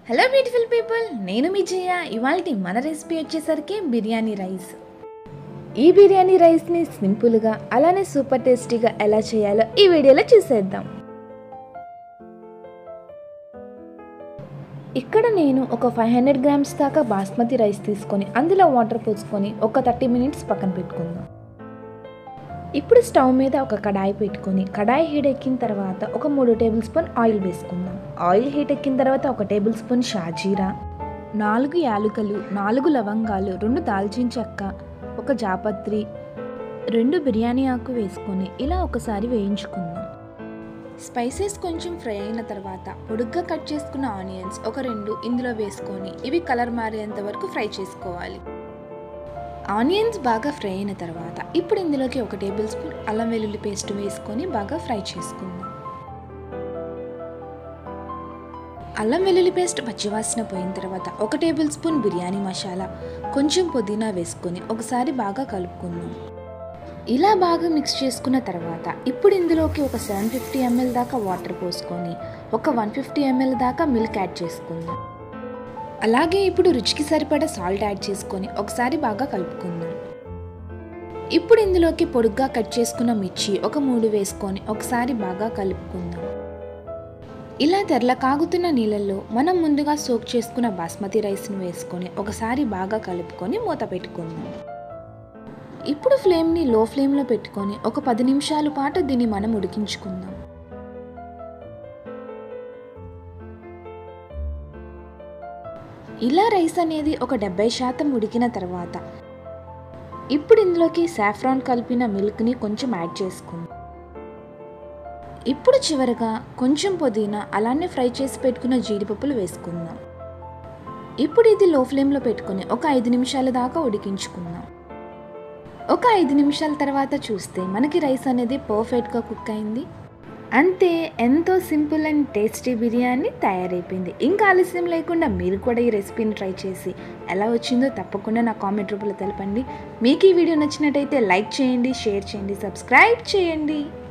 hello beautiful people నేను మీ జయ ఇవాళ మన రెసిపీ వచ్చేసరికి బిర్యానీ రైస్ ఈ బిర్యానీ రైస్ని సింపుల్గా అలానే సూపర్ టేస్టీగా ఎలా చేయాలో ఈ వీడియోలో చూసేద్దాం ఇక్కడ నేను ఒక ఫైవ్ హండ్రెడ్ గ్రామ్స్ దాకా బాస్మతి రైస్ తీసుకొని అందులో వాటర్ పోసుకొని ఒక థర్టీ మినిట్స్ పక్కన పెట్టుకుందాం ఇప్పుడు స్టవ్ మీద ఒక కడాయి పెట్టుకొని కడాయి హీట్ ఎక్కిన తర్వాత ఒక మూడు టేబుల్ స్పూన్ ఆయిల్ వేసుకుందాం ఆయిల్ హీట్ ఎక్కిన తర్వాత ఒక టేబుల్ స్పూన్ షాజీరా నాలుగు యాలుకలు నాలుగు లవంగాలు రెండు దాల్చిన చెక్క ఒక జాపత్రి రెండు బిర్యానీ ఆకు వేసుకొని ఇలా ఒకసారి వేయించుకుందాం స్పైసెస్ కొంచెం ఫ్రై అయిన తర్వాత పొడుగ్గా కట్ చేసుకున్న ఆనియన్స్ ఒక రెండు ఇందులో వేసుకొని ఇవి కలర్ మారేంత వరకు ఫ్రై చేసుకోవాలి ఆనియన్స్ బాగా ఫ్రై అయిన తర్వాత ఇప్పుడు ఇందులోకి ఒక టేబుల్ స్పూన్ అల్లం వెల్లుల్లి పేస్ట్ వేసుకొని బాగా ఫ్రై చేసుకుందాం అల్లం వెల్లుల్లి పేస్ట్ పచ్చివాసన పోయిన తర్వాత ఒక టేబుల్ స్పూన్ బిర్యానీ మసాలా కొంచెం పుదీనా వేసుకొని ఒకసారి బాగా కలుపుకుందాం ఇలా బాగా మిక్స్ చేసుకున్న తర్వాత ఇప్పుడు ఇందులోకి ఒక సెవెన్ ఫిఫ్టీ ఎంఎల్ దాకా వాటర్ పోసుకొని ఒక వన్ ఫిఫ్టీ ఎంఎల్ దాకా మిల్క్ యాడ్ చేసుకుందాం అలాగే ఇప్పుడు రుచికి సరిపడా సాల్ట్ యాడ్ చేసుకొని ఒకసారి బాగా కలుపుకుందాం ఇప్పుడు ఇందులోకి పొడుగ్గా కట్ చేసుకున్న మిర్చి ఒక మూడు వేసుకొని ఒకసారి బాగా కలుపుకుందాం ఇలా తెరల కాగుతున్న నీళ్ళల్లో మనం ముందుగా సోక్ చేసుకున్న బాస్మతి రైస్ని వేసుకొని ఒకసారి బాగా కలుపుకొని మూత పెట్టుకుందాం ఇప్పుడు ఫ్లేమ్ని లో ఫ్లేమ్లో పెట్టుకొని ఒక పది నిమిషాల పాటు దీన్ని మనం ఉడికించుకుందాం ఇలా రైస్ అనేది ఒక డెబ్బై శాతం ఉడికిన తర్వాత ఇప్పుడు ఇందులోకి సాఫ్రాన్ కలిపిన మిల్క్ని కొంచెం యాడ్ చేసుకుందాం ఇప్పుడు చివరగా కొంచెం పుదీనా అలానే ఫ్రై చేసి పెట్టుకున్న జీడిపప్పులు వేసుకుందాం ఇప్పుడు ఇది లో ఫ్లేమ్లో పెట్టుకొని ఒక ఐదు నిమిషాల దాకా ఉడికించుకుందాం ఒక ఐదు నిమిషాల తర్వాత చూస్తే మనకి రైస్ అనేది పర్ఫెక్ట్గా కుక్ అయింది అంతే ఎంతో సింపుల్ అండ్ టేస్టీ బిర్యానీ తయారైపోయింది ఇంకా ఆలస్యం లేకుండా మీరు కూడా ఈ రెసిపీని ట్రై చేసి ఎలా వచ్చిందో తప్పకుండా నా కామెంట్ రూపంలో తెలపండి మీకు ఈ వీడియో నచ్చినట్టయితే లైక్ చేయండి షేర్ చేయండి సబ్స్క్రైబ్ చేయండి